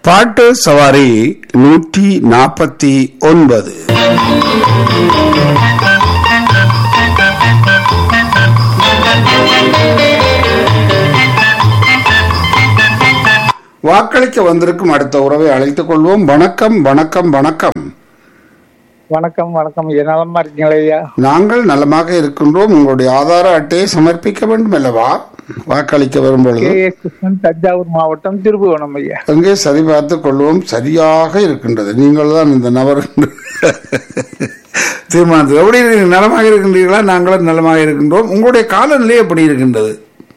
பாட்டு சவாரி நூற்றி நாற்பத்தி ஒன்பது வாக்களிக்க வந்திருக்கும் அடுத்த உறவை அழைத்துக் கொள்வோம் வணக்கம் வணக்கம் வணக்கம் வணக்கம் வணக்கம் ஐயா நலமா இருக்கீங்களா ஐயா நாங்கள் நலமாக இருக்கின்றோம் உங்களுடைய ஆதார அட்டையை சமர்ப்பிக்க வேண்டும் அல்லவா வாக்களிக்க வரும் பொழுது கே எஸ் கிருஷ்ணன் தஞ்சாவூர் மாவட்டம் திருபுவனம் ஐயா அங்கே சரி பார்த்துக் கொள்வோம் சரியாக இருக்கின்றது நீங்கள் தான் இந்த நபர் என்று தீர்மானத்தில் எப்படி இருக்கீங்க நலமாக இருக்கின்றீர்களா நாங்களும் நலமாக இருக்கின்றோம் உங்களுடைய காலநிலை எப்படி இருக்கின்றது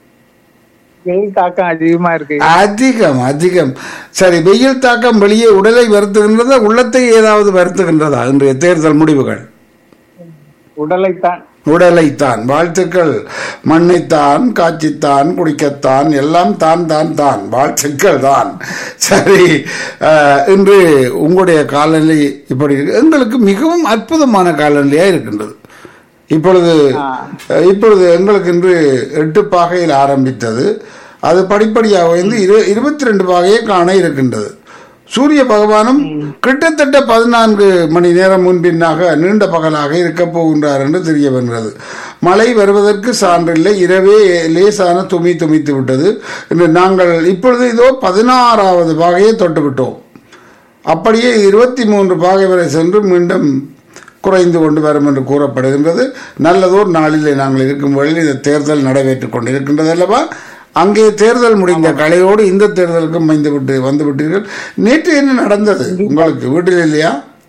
வெயில் தாக்கம் அதிகமா இருக்கு ஐயா. அதிகம் அதிகம் சரி வெயில் தாக்கம் வெளியே உடலை வருத்துகின்றதா உள்ளத்தை ஏதாவது வருத்துகின்றதா இன்றைய தேர்தல் முடிவுகள் உடலைத்தான் உடலைத்தான் வாழ்த்துக்கள் மண்ணைத்தான் காய்ச்சித்தான் குடிக்கத்தான் எல்லாம் தான் தான் தான் வாழ்த்துக்கள் தான் சரி அஹ், இன்று உங்களுடைய காலநிலை இப்படி இருக்கு. எங்களுக்கு மிகவும் அற்புதமான காலநிலையா இருக்கின்றது இப்பொழுது அஹ், இப்பொழுது எங்களுக்கு இன்று எட்டு பாகையில் ஆரம்பித்தது அது படிப்படியாக வந்து இரு இருபத்தி ரெண்டு பாகையை காண இருக்கின்றது சூரிய பகவானும் கிட்டத்தட்ட பதினான்கு மணி நேரம் முன்பின்னாக நீண்ட பகலாக இருக்க போகின்றார் என்று தெரிய வருகிறது மழை வருவதற்கு சான்றில்லை இரவே லேசான துமி துமித்து விட்டது இன்று நாங்கள் இப்பொழுது இதோ பதினாறாவது பாகையை தொட்டு விட்டோம் அப்படியே இருபத்தி மூன்று பாகை வரை சென்று மீண்டும் குறைந்து கொண்டு வரும் என்று கூறப்படுகின்றது நல்லதோர் நாளிலே நாங்கள் இருக்கும் வழியில் இந்த தேர்தல் நடைபெற்றுக் கொண்டிருக்கின்றது அல்லவா அங்கே தேர்தல் முடிந்த கலையோடு இந்த தேர்தலுக்கும் வந்து விட்டு வந்து விட்டீர்கள் நேற்று என்ன நடந்தது உங்களுக்கு வீட்டில் இல்லையா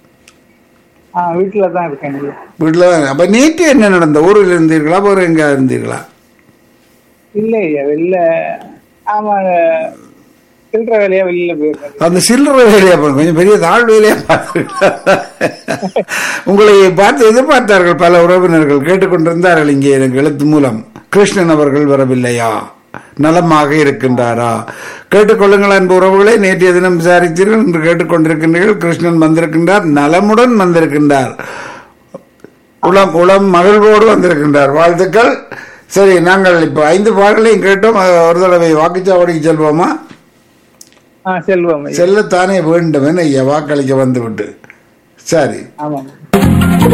ஆஹ் வீட்டுல தான் இருக்கேன் ஐயா வீட்டில் தான் அப்போ நேற்று என்ன நடந்த ஊரில் இருந்தீர்களா வேறு எங்கே இருந்தீர்களா இல்ல ஐயா வெளில ஆமா சில்லற வேலையா வெளியில போயிருக்கேன் அந்த சில்லறை வேலையா பாருங்க கொஞ்சம் பெரிய தாழ் வேலையா பார்த்துருக்கீங்களா? உங்களை பார்த்து எதிர்பார்த்தார்கள் பல உறவினர்கள் கேட்டுக்கொண்டிருந்தார்கள் இங்கே எனக்கு எழுத்து மூலம் கிருஷ்ணன் அவர்கள் வரவில்லையா நலமாக இருக்கின்றாரா கேட்டுக்கொள்ளுங்கள் அன்பு உறவுகளை நேற்றைய தினம் விசாரித்தீர்கள் என்று கேட்டுக்கொண்டிருக்கின்றீர்கள் கிருஷ்ணன் வந்திருக்கின்றார் நலமுடன் வந்திருக்கின்றார் உளம் உளம் மகிழ்வோடு வந்திருக்கின்றார் வாழ்த்துக்கள் சரி நாங்கள் இப்போ ஐந்து பாடலையும் கேட்டோம் அது ஒரு தடவை வாக்குச்சாவடிக்கு செல்வோமா ஆஹ் செல்வம் ஐயா செல்லத்தானே வேண்டும் என ஐயா வாக்களிக்க வந்துவிட்டு சரி ஆமாம்